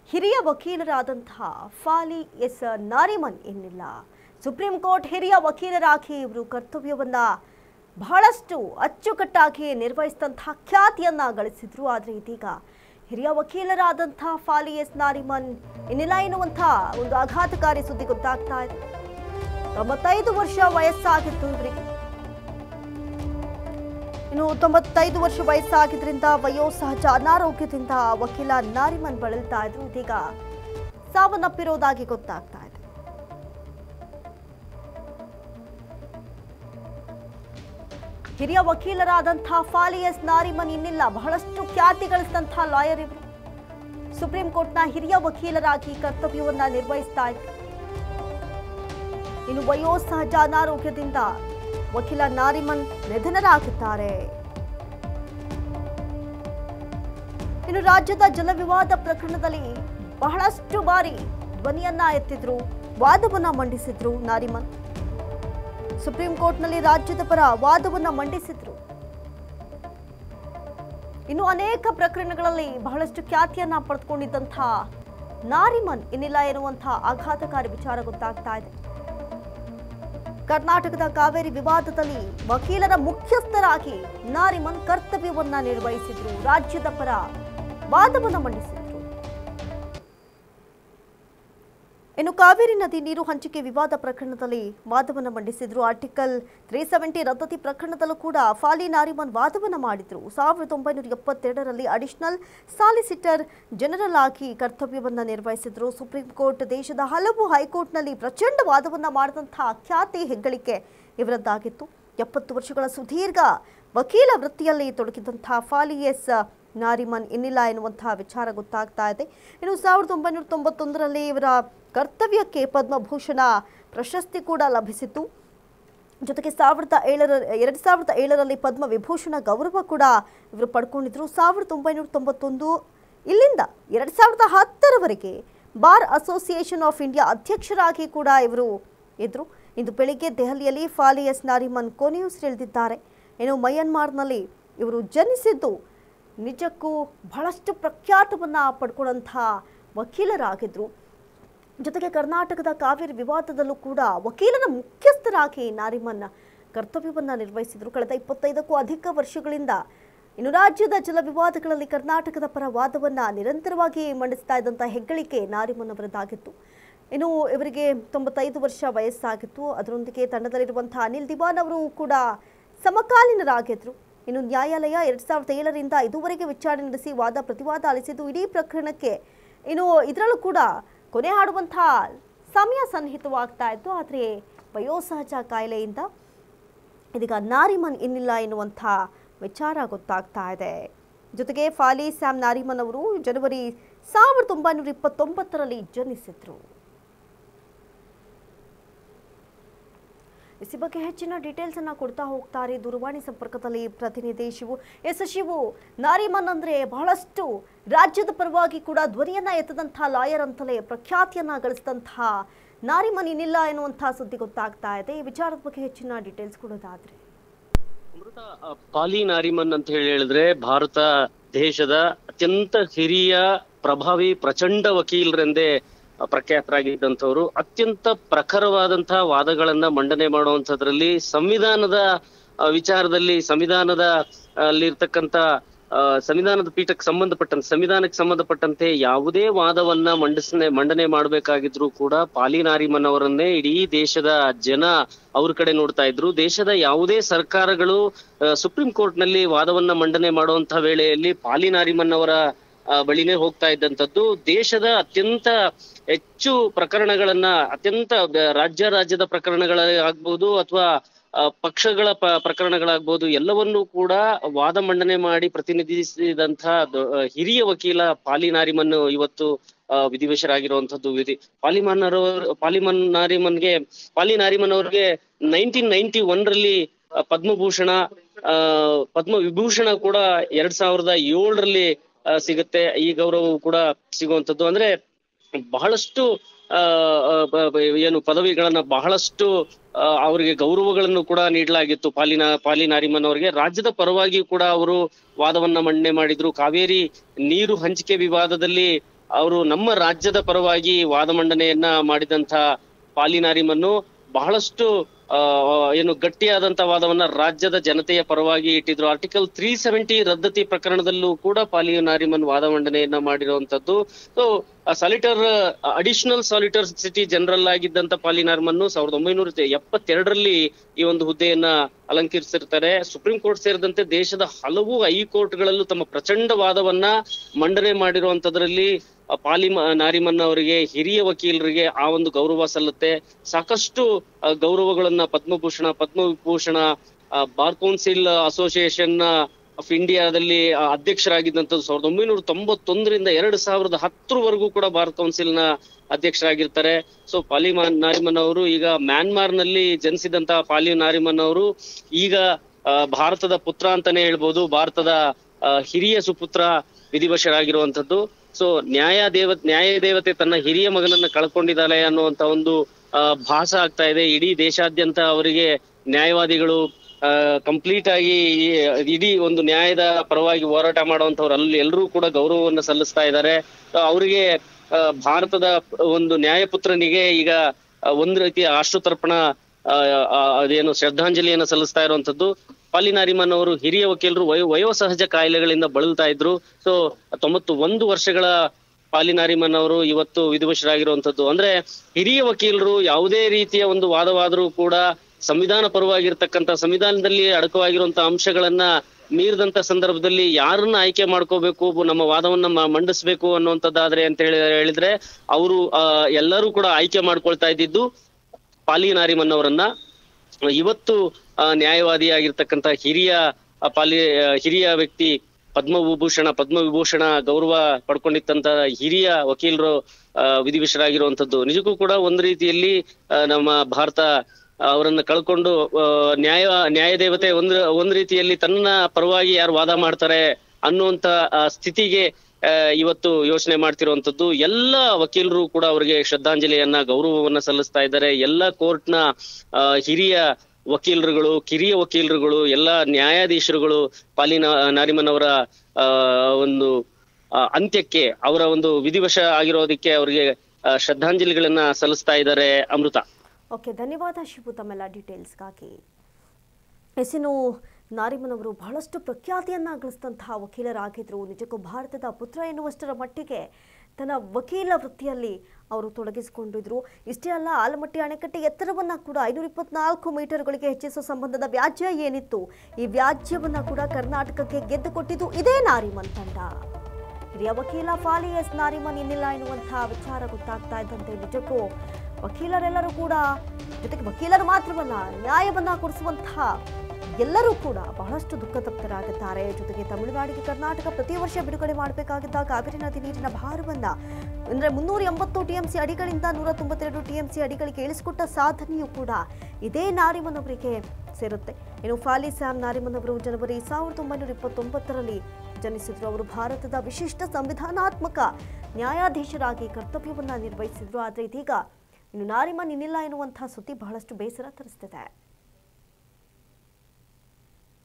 ಹಿರಿಯ ವಕೀಲರಾದಂತಹ ಫಾಲಿ ಎಸ್ ನಾರಿಮನ್ ಎನ್ನಿಲ್ಲ ಸುಪ್ರೀಂ ಕೋರ್ಟ್ ಹಿರಿಯ ವಕೀಲರಾಗಿ ಇವರು ಕರ್ತವ್ಯವನ್ನ ಬಹಳಷ್ಟು ಅಚ್ಚುಕಟ್ಟಾಗಿ ನಿರ್ವಹಿಸಿದಂತಹ ಖ್ಯಾತಿಯನ್ನ ಗಳಿಸಿದ್ರು ಆದರೆ ಇದೀಗ ಹಿರಿಯ ವಕೀಲರಾದಂತಹ ಫಾಲಿ ಎಸ್ ನಾರಿಮನ್ ಇನ್ನಿಲ್ಲ ಎನ್ನುವಂಥ ಒಂದು ಆಘಾತಕಾರಿ ಸುದ್ದಿ ಗೊತ್ತಾಗ್ತಾ ಇದೆ ತೊಂಬತ್ತೈದು ವರ್ಷ ವಯಸ್ಸಾಗಿತ್ತು ಇವರಿಗೆ ಇನ್ನು ತೊಂಬತ್ತೈದು ವರ್ಷ ವಯಸ್ಸಾಗಿದ್ರಿಂದ ವಯೋಸಹಜ ಅನಾರೋಗ್ಯದಿಂದ ವಕೀಲ ನಾರಿಮನ್ ಬಳಲ್ತಾ ಇದ್ರು ಇದೀಗ ಸಾವನ್ನಪ್ಪಿರೋದಾಗಿ ಗೊತ್ತಾಗ್ತಾ ಇದೆ ಹಿರಿಯ ವಕೀಲರಾದಂತಹ ಫಾಲಿಯಸ್ ನಾರಿಮನ್ ಇನ್ನಿಲ್ಲ ಬಹಳಷ್ಟು ಖ್ಯಾತಿ ಗಳಿಸಿದಂತಹ ಲಾಯರ್ ಇವರು ಸುಪ್ರೀಂ ಕೋರ್ಟ್ನ ಹಿರಿಯ ವಕೀಲರಾಗಿ ಕರ್ತವ್ಯವನ್ನ ನಿರ್ವಹಿಸ್ತಾ ಇದ್ರು ಇನ್ನು ವಯೋಸಹಜ ಅನಾರೋಗ್ಯದಿಂದ ವಕೀಲ ನಾರಿಮನ್ ನಿಧನರಾಗಿದ್ದಾರೆ ಇನ್ನು ರಾಜ್ಯದ ಜಲವಿವಾದ ಪ್ರಕರಣದಲ್ಲಿ ಬಹಳಷ್ಟು ಬಾರಿ ಧ್ವನಿಯನ್ನ ಎತ್ತಿದ್ರು ವಾದವನ್ನ ಮಂಡಿಸಿದ್ರು ನಾರಿಮನ್ ಸುಪ್ರೀಂ ಕೋರ್ಟ್ನಲ್ಲಿ ರಾಜ್ಯದ ಪರ ವಾದವನ್ನ ಮಂಡಿಸಿದ್ರು ಇನ್ನು ಅನೇಕ ಪ್ರಕರಣಗಳಲ್ಲಿ ಬಹಳಷ್ಟು ಖ್ಯಾತಿಯನ್ನ ಪಡೆದುಕೊಂಡಿದ್ದಂಥ ನಾರಿಮನ್ ಇನ್ನಿಲ್ಲ ಎನ್ನುವಂತಹ ಆಘಾತಕಾರಿ ವಿಚಾರ ಗೊತ್ತಾಗ್ತಾ ಇದೆ ಕರ್ನಾಟಕದ ಕಾವೇರಿ ವಿವಾದದಲ್ಲಿ ವಕೀಲರ ಮುಖ್ಯಸ್ಥರಾಗಿ ನಾರಿಮನ್ ಕರ್ತವ್ಯವನ್ನ ನಿರ್ವಹಿಸಿದ್ರು ರಾಜ್ಯದ ಪರ ವಾದವನ್ನ ಮಂಡಿಸಿದ್ರು ಇನ್ನು ಕಾವೇರಿ ನದಿ ನೀರು ಹಂಚಿಕೆ ವಿವಾದ ಪ್ರಕರಣದಲ್ಲಿ ವಾದವನ್ನ ಮಂಡಿಸಿದ್ರು ಆರ್ಟಿಕಲ್ ತ್ರೀ ಸೆವೆಂಟಿ ರದ್ದತಿ ಪ್ರಕರಣದಲ್ಲೂ ಕೂಡ ಫಾಲಿ ನಾರಿಮನ್ ವಾದವನ್ನ ಮಾಡಿದ್ರು ಸಾವಿರದ ಒಂಬೈನೂರ ಎಪ್ಪತ್ತೆರಡರಲ್ಲಿ ಅಡಿಷನಲ್ ಸಾಲಿಸಿಟರ್ ಜನರಲ್ ಆಗಿ ಕರ್ತವ್ಯವನ್ನ ನಿರ್ವಹಿಸಿದ್ರು ಸುಪ್ರೀಂ ಕೋರ್ಟ್ ದೇಶದ ಹಲವು ಹೈಕೋರ್ಟ್ನಲ್ಲಿ ಪ್ರಚಂಡ ವಾದವನ್ನ ಮಾಡಿದಂತಹ ಖ್ಯಾತಿ ಹೆಗ್ಗಳಿಕೆ ಇವರದ್ದಾಗಿತ್ತು ಎಪ್ಪತ್ತು ವರ್ಷಗಳ ಸುದೀರ್ಘ ವಕೀಲ ವೃತ್ತಿಯಲ್ಲಿ ತೊಡಗಿದಂತಹ ಫಾಲಿ ಎಸ್ ನಾರಿಮನ್ ಇನ್ನಿಲ್ಲ ಎನ್ನುವಂತಹ ವಿಚಾರ ಗೊತ್ತಾಗ್ತಾ ಇದೆ ಇನ್ನು ಸಾವಿರದ ಒಂಬೈನೂರ ತೊಂಬತ್ತೊಂದರಲ್ಲಿ ಇವರ ಕರ್ತವ್ಯಕ್ಕೆ ಪದ್ಮಭೂಷಣ ಪ್ರಶಸ್ತಿ ಕೂಡ ಲಭಿಸಿತ್ತು ಜೊತೆಗೆ ಸಾವಿರದ ಏಳರ ಎರಡು ಸಾವಿರದ ಏಳರಲ್ಲಿ ಪದ್ಮ ವಿಭೂಷಣ ಗೌರವ ಕೂಡ ಇವರು ಪಡ್ಕೊಂಡಿದ್ರು ಸಾವಿರದ ಒಂಬೈನೂರ ತೊಂಬತ್ತೊಂದು ಇಲ್ಲಿಂದ ಎರಡು ಸಾವಿರದ ಹತ್ತರವರೆಗೆ ಬಾರ್ ಅಸೋಸಿಯೇಷನ್ ಆಫ್ ಇಂಡಿಯಾ ಅಧ್ಯಕ್ಷರಾಗಿ ಕೂಡ ಇವರು ಇದ್ರು ಇಂದು ಬೆಳಿಗ್ಗೆ ದೆಹಲಿಯಲ್ಲಿ ಫಾಲಿ ಎಸ್ ನಾರಿಮನ್ ಕೊನೆಯುಸಿರೆಳೆದಿದ್ದಾರೆ ಇನ್ನು ಮಯನ್ಮಾರ್ನಲ್ಲಿ ಇವರು ಜನಿಸಿದ್ದು ನಿಜಕ್ಕೂ ಬಹಳಷ್ಟು ಪ್ರಖ್ಯಾತವನ್ನು ಪಡ್ಕೊಂಡಂಥ ವಕೀಲರಾಗಿದ್ದರು ಜೊತೆಗೆ ಕರ್ನಾಟಕದ ಕಾವೇರಿ ವಿವಾದದಲ್ಲೂ ಕೂಡ ವಕೀಲರ ಮುಖ್ಯಸ್ಥರಾಗಿ ನಾರಿಮನ್ ಕರ್ತವ್ಯವನ್ನು ನಿರ್ವಹಿಸಿದರು ಕಳೆದ ಇಪ್ಪತ್ತೈದಕ್ಕೂ ಅಧಿಕ ವರ್ಷಗಳಿಂದ ಇನ್ನು ರಾಜ್ಯದ ಜಲ ವಿವಾದಗಳಲ್ಲಿ ಕರ್ನಾಟಕದ ಪರ ವಾದವನ್ನು ನಿರಂತರವಾಗಿ ಮಂಡಿಸ್ತಾ ಇದ್ದಂಥ ಹೆಗ್ಗಳಿಕೆ ನಾರಿಮನ್ ಅವರದ್ದಾಗಿತ್ತು ಇನ್ನು ಇವರಿಗೆ ತೊಂಬತ್ತೈದು ವರ್ಷ ವಯಸ್ಸಾಗಿತ್ತು ಅದರೊಂದಿಗೆ ತಂಡದಲ್ಲಿರುವಂತಹ ಅನಿಲ್ ದಿವಾನ್ ಅವರು ಕೂಡ ಸಮಕಾಲೀನರಾಗಿದ್ದರು ಇನ್ನು ನ್ಯಾಯಾಲಯ ಎರಡ್ ಸಾವಿರದ ಏಳರಿಂದ ಇದುವರೆಗೆ ವಿಚಾರಣೆ ನಡೆಸಿ ವಾದ ಪ್ರತಿವಾದ ಆಲಿಸಿದ್ದು ಇಡೀ ಪ್ರಕರಣಕ್ಕೆ ಇನ್ನು ಇದರಲ್ಲೂ ಕೂಡ ಕೊನೆ ಹಾಡುವಂತಹ ಸಮಯ ಸನ್ನಿಹಿತವಾಗ್ತಾ ಇತ್ತು ಆದರೆ ವಯೋಸಹಜ ಕಾಯಿಲೆಯಿಂದ ಇದೀಗ ನಾರಿಮನ್ ಇನ್ನಿಲ್ಲ ಎನ್ನುವಂಥ ವಿಚಾರ ಗೊತ್ತಾಗ್ತಾ ಇದೆ ಜೊತೆಗೆ ಫಾಲಿ ಸ್ಯಾಮ್ ನಾರಿಮನ್ ಅವರು ಜನವರಿ ಸಾವಿರದ ಒಂಬೈನೂರ ಇಪ್ಪತ್ತೊಂಬತ್ತರಲ್ಲಿ ಜನಿಸಿದ್ರು ಇಸಿ ಬಗ್ಗೆ ಹೆಚ್ಚಿನ ಡೀಟೇಲ್ಸ್ ಅನ್ನ ಕೊಡ್ತಾ ಹೋಗ್ತಾರೆ ದೂರವಾಣಿ ಸಂಪರ್ಕದಲ್ಲಿ ಪ್ರತಿನಿಧಿ ಶಿವು ಎಸ್ ಶಿವು ನಾರಿಮನ್ ಅಂದ್ರೆ ಬಹಳಷ್ಟು ರಾಜ್ಯದ ಪರವಾಗಿ ಕೂಡ ಧ್ವನಿಯನ್ನ ಎತ್ತದಂತಹ ಲಾಯರ್ ಅಂತಲೇ ಪ್ರಖ್ಯಾತಿಯನ್ನ ಗಳಿಸಿದಂತಹ ನಾರಿಮನ್ ಇನ್ನಿಲ್ಲ ಎನ್ನುವಂತಹ ಸುದ್ದಿ ಗೊತ್ತಾಗ್ತಾ ಇದೆ ಈ ವಿಚಾರದ ಬಗ್ಗೆ ಹೆಚ್ಚಿನ ಡೀಟೇಲ್ಸ್ ಕೊಡೋದಾದ್ರೆ ಅಮೃತ ಆ, ಪಾಲಿ ನಾರಿಮನ್ ಅಂತ ಹೇಳಿ ಹೇಳಿದ್ರೆ ಭಾರತ ದೇಶದ ಅತ್ಯಂತ ಹಿರಿಯ ಪ್ರಭಾವಿ ಪ್ರಚಂಡ ವಕೀಲರೆಂದೇ ಆ, ಪ್ರಖ್ಯಾತರಾಗಿದ್ದಂಥವ್ರು ಅತ್ಯಂತ ಪ್ರಖರವಾದಂತಹ ವಾದಗಳನ್ನ ಮಂಡನೆ ಮಾಡುವಂತದ್ರಲ್ಲಿ ಸಂವಿಧಾನದ ಆ, ವಿಚಾರದಲ್ಲಿ ಸಂವಿಧಾನದ ಅಲ್ಲಿರ್ತಕ್ಕಂಥ ಆ, ಸಂವಿಧಾನದ ಪೀಠಕ್ಕೆ ಸಂಬಂಧಪಟ್ಟಂತೆ ಸಂವಿಧಾನಕ್ಕೆ ಸಂಬಂಧಪಟ್ಟಂತೆ ಯಾವುದೇ ವಾದವನ್ನ ಮಂಡಿಸನೆ ಮಂಡನೆ ಮಾಡಬೇಕಾಗಿದ್ರು ಕೂಡ ಪಾಲಿ ನಾರಿಮನ್ ಅವರನ್ನೇ ಇಡೀ ದೇಶದ ಜನ ಅವ್ರ ಕಡೆ ನೋಡ್ತಾ ಇದ್ರು ದೇಶದ ಯಾವುದೇ ಸರ್ಕಾರಗಳು ಆ, ಸುಪ್ರೀಂ ಕೋರ್ಟ್ ನಲ್ಲಿ ವಾದವನ್ನ ಮಂಡನೆ ಮಾಡುವಂತಹ ವೇಳೆಯಲ್ಲಿ ಪಾಲಿ ನಾರಿಮನ್ ಅವರ ಆ, ಬಳಿನೇ ಹೋಗ್ತಾ ಇದ್ದಂಥದ್ದು ದೇಶದ ಅತ್ಯಂತ ಹೆಚ್ಚು ಪ್ರಕರಣಗಳನ್ನ ಅತ್ಯಂತ ಬ- ರಾಜ್ಯ ರಾಜ್ಯದ ಪ್ರಕರಣಗಳ ಆಗ್ಬಹುದು ಅಥವಾ ಪಕ್ಷಗಳ ಪ ಪ್ರಕರಣಗಳಾಗ್ಬೋದು ಎಲ್ಲವನ್ನೂ ಕೂಡ ವಾದ ಮಂಡನೆ ಮಾಡಿ ಪ್ರತಿನಿಧಿಸಿದಂತಹ ದೊ- ಆ, ಹಿರಿಯ ವಕೀಲ ಪಾಲಿ ನಾರಿಮನ್ ಇವತ್ತು ಆ, ವಿಧಿವಶರಾಗಿರುವಂತದ್ದು ವಿಧಿ ಪಾಲಿಮನ್ ಅವರು ಪಾಲಿಮನ್ ನಾರಿಮನ್ಗೆ ಪಾಲಿ ನಾರಿಮನ್ ಅವ್ರಿಗೆ ನೈನ್ಟೀನ್ ನೈನ್ಟಿ ಒನ್ ರಲ್ಲಿ ಆ, ಪದ್ಮಭೂಷಣ ಆ ಪದ್ಮ ವಿಭೂಷಣ ಕೂಡ ಎರಡ್ ಸಾವಿರದ ಏಳರಲ್ಲಿ ಆ, ಸಿಗುತ್ತೆ ಈ ಗೌರವವು ಕೂಡ ಸಿಗುವಂತದ್ದು ಅಂದ್ರೆ ಬಹಳಷ್ಟು ಆ, ಆ, ಬ- ಬ- ಏನು ಪದವಿಗಳನ್ನ ಬಹಳಷ್ಟು ಆ, ಅವರಿಗೆ ಗೌರವಗಳನ್ನು ಕೂಡ ನೀಡಲಾಗಿತ್ತು ಪಾಲಿನ ಪಾಲಿ ನಾರಿಮನ್ ಅವರಿಗೆ ರಾಜ್ಯದ ಪರವಾಗಿ ಕೂಡ ಅವರು ವಾದವನ್ನ ಮಂಡನೆ ಮಾಡಿದ್ರು ಕಾವೇರಿ ನೀರು ಹಂಚಿಕೆ ವಿವಾದದಲ್ಲಿ ಅವರು ನಮ್ಮ ರಾಜ್ಯದ ಪರವಾಗಿ ವಾದ ಮಂಡನೆಯನ್ನ ಮಾಡಿದಂತ ಪಾಲಿ ನಾರಿಮನ್ನು ಬಹಳಷ್ಟು ಆ, ಏನು ಗಟ್ಟಿಯಾದಂತ ವಾದವನ್ನ ರಾಜ್ಯದ ಜನತೆಯ ಪರವಾಗಿ ಇಟ್ಟಿದ್ರು ಆರ್ಟಿಕಲ್ ತ್ರೀ ಸೆವೆಂಟಿ ರದ್ದತಿ ಪ್ರಕರಣದಲ್ಲೂ ಕೂಡ ಪಾಲಿ ನಾರಿಮನ್ ವಾದ ಮಂಡನೆಯನ್ನ ಮಾಡಿರುವಂತದ್ದು ಸೊ ಸಾಲಿಟರ್ ಅಡಿಷನಲ್ ಸಾಲಿಟರ್ ಸಿಟಿ ಜನರಲ್ ಆಗಿದ್ದಂತ ಪಾಲಿ ನಾರಿಮನ್ನು ಸಾವಿರದ ಒಂಬೈನೂರ ಎಪ್ಪತ್ತೆರಡರಲ್ಲಿ ಈ ಒಂದು ಹುದ್ದೆಯನ್ನ ಅಲಂಕರಿಸಿರ್ತಾರೆ ಸುಪ್ರೀಂ ಕೋರ್ಟ್ ಸೇರಿದಂತೆ ದೇಶದ ಹಲವು ಹೈಕೋರ್ಟ್ಗಳಲ್ಲೂ ತಮ್ಮ ಪ್ರಚಂಡ ವಾದವನ್ನ ಮಂಡನೆ ಮಾಡಿರುವಂತದ್ರಲ್ಲಿ ಆ ಪಾಲಿ ಮ- ನಾರಿಮನ್ ಅವರಿಗೆ ಹಿರಿಯ ವಕೀಲರಿಗೆ ಆ ಒಂದು ಗೌರವ ಸಲ್ಲುತ್ತೆ ಸಾಕಷ್ಟು ಆ, ಗೌರವಗಳನ್ನ ಪದ್ಮಭೂಷಣ ಪದ್ಮವಿಭೂಷಣ ಆ, ಬಾರ್ ಕೌನ್ಸಿಲ್ ಅಸೋಸಿಯೇಷನ್ ಆಫ್ ಇಂಡಿಯಾದಲ್ಲಿ ಆ, ಅಧ್ಯಕ್ಷರಾಗಿದ್ದಂಥದ್ದು ಸಾವಿರದ ಒಂಬೈನೂರ ತೊಂಬತ್ತೊಂದರಿಂದ ಎರಡು ಸಾವಿರದ ಹತ್ತರವರೆಗೂ ಕೂಡ ಬಾರ್ ಕೌನ್ಸಿಲ್ ನ ಅಧ್ಯಕ್ಷರಾಗಿರ್ತಾರೆ ಸೊ ಪಾಲಿ ಮಾ- ನಾರಿಮನ್ ಅವರು ಈಗ ಮ್ಯಾನ್ಮಾರ್ ನಲ್ಲಿ ಜನಿಸಿದಂತಹ ಪಾಲಿ ನಾರಿಮನ್ ಅವರು ಈಗ ಆ, ಭಾರತದ ಪುತ್ರ ಅಂತಾನೆ ಹೇಳ್ಬೋದು ಭಾರತದ ಆ, ಹಿರಿಯ ಸುಪುತ್ರ ವಿಧಿವಶರಾಗಿರುವಂತದ್ದು ಸೊ ನ್ಯಾಯ ದೇವ ನ್ಯಾಯ ದೇವತೆ ತನ್ನ ಹಿರಿಯ ಮಗನನ್ನ ಕಳ್ಕೊಂಡಿದ್ದಾಳೆ ಅನ್ನುವಂತ ಒಂದು ಆ, ಭಾಸ ಆಗ್ತಾ ಇದೆ ಇಡೀ ದೇಶಾದ್ಯಂತ ಅವರಿಗೆ ನ್ಯಾಯವಾದಿಗಳು ಕಂಪ್ಲೀಟ್ ಆಗಿ ಈ- ಇಡೀ ಒಂದು ನ್ಯಾಯದ ಪರವಾಗಿ ಹೋರಾಟ ಮಾಡುವಂತವ್ರು ಅಲ್ಲಿ ಎಲ್ಲರೂ ಕೂಡ ಗೌರವವನ್ನು ಸಲ್ಲಿಸ್ತಾ ಇದ್ದಾರೆ So ಅವರಿಗೆ ಆ, ಭಾರತದ ಒಂದು ನ್ಯಾಯಪುತ್ರನಿಗೆ ಈಗ ಆ, ಒಂದು ರೀತಿಯ ಆಶ್ರುತರ್ಪಣ ಆ, ಆ, ಅದೇನು ಶ್ರದ್ಧಾಂಜಲಿಯನ್ನ ಸಲ್ಲಿಸ್ತಾ ಇರುವಂತದ್ದು ಪಾಲಿ ನಾರಿಮನ್ ಅವರು ಹಿರಿಯ ವಕೀಲರು ವಯೋ ವಯೋಸಹಜ ಕಾಯಿಲೆಗಳಿಂದ ಬಳಲ್ತಾ ಇದ್ರು ಸೊ ತೊಂಬತ್ತು ಒಂದು ವರ್ಷಗಳ ಪಾಲಿ ನಾರಿಮನ್ ಅವರು ಇವತ್ತು ವಿಧಿವಶರಾಗಿರುವಂತದ್ದು ಅಂದ್ರೆ ಹಿರಿಯ ವಕೀಲರು ಯಾವುದೇ ರೀತಿಯ ಒಂದು ವಾದವಾದರೂ ಕೂಡ ಸಂವಿಧಾನ ಪರವಾಗಿರ್ತಕ್ಕಂಥ ಸಂವಿಧಾನದಲ್ಲಿ ಅಡಕವಾಗಿರುವಂತಹ ಅಂಶಗಳನ್ನ ಮೀರಿದಂತ ಸಂದರ್ಭದಲ್ಲಿ ಯಾರನ್ನ ಆಯ್ಕೆ ಮಾಡ್ಕೋಬೇಕು ನಮ್ಮ ವಾದವನ್ನ ಮ- ಮಂಡಿಸ್ಬೇಕು ಅನ್ನುವಂಥದ್ದಾದ್ರೆ ಅಂತ ಹೇಳಿ ಹೇಳಿದ್ರೆ ಅವರು ಆ ಎಲ್ಲರೂ ಕೂಡ ಆಯ್ಕೆ ಮಾಡ್ಕೊಳ್ತಾ ಇದ್ದಿದ್ದು ಪಾಲಿ ನಾರಿಮನ್ ಅವರನ್ನ ಇವತ್ತು ಆ, ನ್ಯಾಯವಾದಿಯಾಗಿರ್ತಕ್ಕಂಥ ಹಿರಿಯ ಆ, ಪಾಲಿ ಆ, ಹಿರಿಯ ವ್ಯಕ್ತಿ ಪದ್ಮವಿಭೂಷಣ ಪದ್ಮವಿಭೂಷಣ ಗೌರವ ಪಡ್ಕೊಂಡಿತ್ತಂತ ಹಿರಿಯ ವಕೀಲರು ಆ, ವಿಧಿವಿಷರಾಗಿರುವಂತದ್ದು ನಿಜಕ್ಕೂ ಕೂಡ ಒಂದ್ ರೀತಿಯಲ್ಲಿ ಆ, ನಮ್ಮ ಭಾರತ ಅವರನ್ನ ಕಳ್ಕೊಂಡು ಆ, ನ್ಯಾಯ ನ್ಯಾಯ ದೇವತೆ ಒಂದ್ ಒಂದ್ ರೀತಿಯಲ್ಲಿ ತನ್ನ ಪರವಾಗಿ ಯಾರು ವಾದ ಮಾಡ್ತಾರೆ ಅನ್ನುವಂತ ಆ, ಸ್ಥಿತಿಗೆ ಆ, ಇವತ್ತು ಯೋಚನೆ ಮಾಡ್ತಿರುವಂತದ್ದು ಎಲ್ಲ ವಕೀಲರು ಕೂಡ ಅವರಿಗೆ ಶ್ರದ್ಧಾಂಜಲಿಯನ್ನ ಗೌರವವನ್ನ ಸಲ್ಲಿಸ್ತಾ ಇದ್ದಾರೆ ಎಲ್ಲ ಕೋರ್ಟ್ನ ಆ, ಹಿರಿಯ ವಕೀಲರುಗಳು ಕಿರಿಯ ವಕೀಲರುಗಳು ಎಲ್ಲ ನ್ಯಾಯಾಧೀಶರುಗಳು ಪಾಲಿ ನಾ- ನಾರಿಮನ್ ಅವರ ಆ, ಒಂದು ಆ, ಅಂತ್ಯಕ್ಕೆ ಅವರ ಒಂದು ವಿಧಿವಶ ಆಗಿರೋದಕ್ಕೆ ಅವರಿಗೆ ಆ, ಶ್ರದ್ಧಾಂಜಲಿಗಳನ್ನ ಸಲ್ಲಿಸ್ತಾ ಇದ್ದಾರೆ ಅಮೃತ ಓಕೆ ಧನ್ಯವಾದ ಶಿವು ತಮ್ಮೆಲ್ಲ ಡೀಟೇಲ್ಸ್ಗಾಗಿ ಎಸಿನು ನಾರಿಮನ್ ಅವರು ಬಹಳಷ್ಟು ಪ್ರಖ್ಯಾತಿಯನ್ನ ಗಳಿಸಿದಂತಹ ವಕೀಲರಾಗಿದ್ರು ನಿಜಕ್ಕೂ ಭಾರತದ ಪುತ್ರ ಎನ್ನುವಷ್ಟರ ಮಟ್ಟಿಗೆ ತನ್ನ ವಕೀಲ ವೃತ್ತಿಯಲ್ಲಿ ಅವರು ತೊಡಗಿಸಿಕೊಂಡಿದ್ರು ಇಷ್ಟೇ ಅಲ್ಲ ಆಲಮಟ್ಟಿ ಅಣೆಕಟ್ಟೆ ಎತ್ತರವನ್ನ ಕೂಡ ಐನೂರ ಇಪ್ಪತ್ನಾಲ್ಕು ಮೀಟರ್ಗಳಿಗೆ ಹೆಚ್ಚಿಸುವ ಸಂಬಂಧದ ವ್ಯಾಜ್ಯ ಏನಿತ್ತು ಈ ವ್ಯಾಜ್ಯವನ್ನ ಕೂಡ ಕರ್ನಾಟಕಕ್ಕೆ ಗೆದ್ದು ಕೊಟ್ಟಿದ್ದು ಇದೇ ನಾರಿಮನ್ ತಂಡ ಹಿರಿಯ ವಕೀಲ ಫಾಲಿ ಎಸ್ ನಾರಿಮನ್ ಇನ್ನಿಲ್ಲ ಎನ್ನುವಂತಹ ವಿಚಾರ ಗೊತ್ತಾಗ್ತಾ ಇದ್ದಂತೆ ನಿಜಕ್ಕೂ ವಕೀಲರೆಲ್ಲರೂ ಕೂಡ ಜೊತೆಗೆ ವಕೀಲರು ಮಾತ್ರವಲ್ಲ ನ್ಯಾಯವನ್ನ ಕೊಡಿಸುವಂತಹ ಎಲ್ಲರೂ ಕೂಡ ಬಹಳಷ್ಟು ದುಃಖತಪ್ತರಾಗುತ್ತಾರೆ ಜೊತೆಗೆ ತಮಿಳುನಾಡಿಗೆ ಕರ್ನಾಟಕ ಪ್ರತಿ ವರ್ಷ ಬಿಡುಗಡೆ ಮಾಡಬೇಕಾಗಿದ್ದ ಕಾವೇರಿ ನದಿ ನೀರಿನ ಭಾರವನ್ನ ಅಂದ್ರೆ ಮುನ್ನೂರ ಎಂಬತ್ತು ಟಿಎಂಸಿ ಅಡಿಗಳಿಂದ ನೂರ ತೊಂಬತ್ತೆರಡು ಟಿಎಂಸಿ ಅಡಿಗಳಿಗೆ ಇಳಿಸಿಕೊಟ್ಟ ಸಾಧನೆಯೂ ಕೂಡ ಇದೇ ನಾರಿಮನ್ ಅವರಿಗೆ ಸೇರುತ್ತೆ ಇನ್ನು ಫಾಲಿ ಸ್ಯಾಮ್ ನಾರಿಮನ್ ಅವರು ಜನವರಿ ಸಾವಿರದ ಒಂಬೈನೂರ ಇಪ್ಪತ್ತೊಂಬತ್ತರಲ್ಲಿ ಜನಿಸಿದ್ರು ಅವರು ಭಾರತದ ವಿಶಿಷ್ಟ ಸಂವಿಧಾನಾತ್ಮಕ ನ್ಯಾಯಾಧೀಶರಾಗಿ ಕರ್ತವ್ಯವನ್ನ ನಿರ್ವಹಿಸಿದ್ರು ಆದರೆ ಇದೀಗ ಇನ್ನು ನಾರಿಮನ್ ಇನ್ನಿಲ್ಲ ಎನ್ನುವಂತಹ ಸುದ್ದಿ ಬಹಳಷ್ಟು ಬೇಸರ ತರಿಸ್ತಿದೆ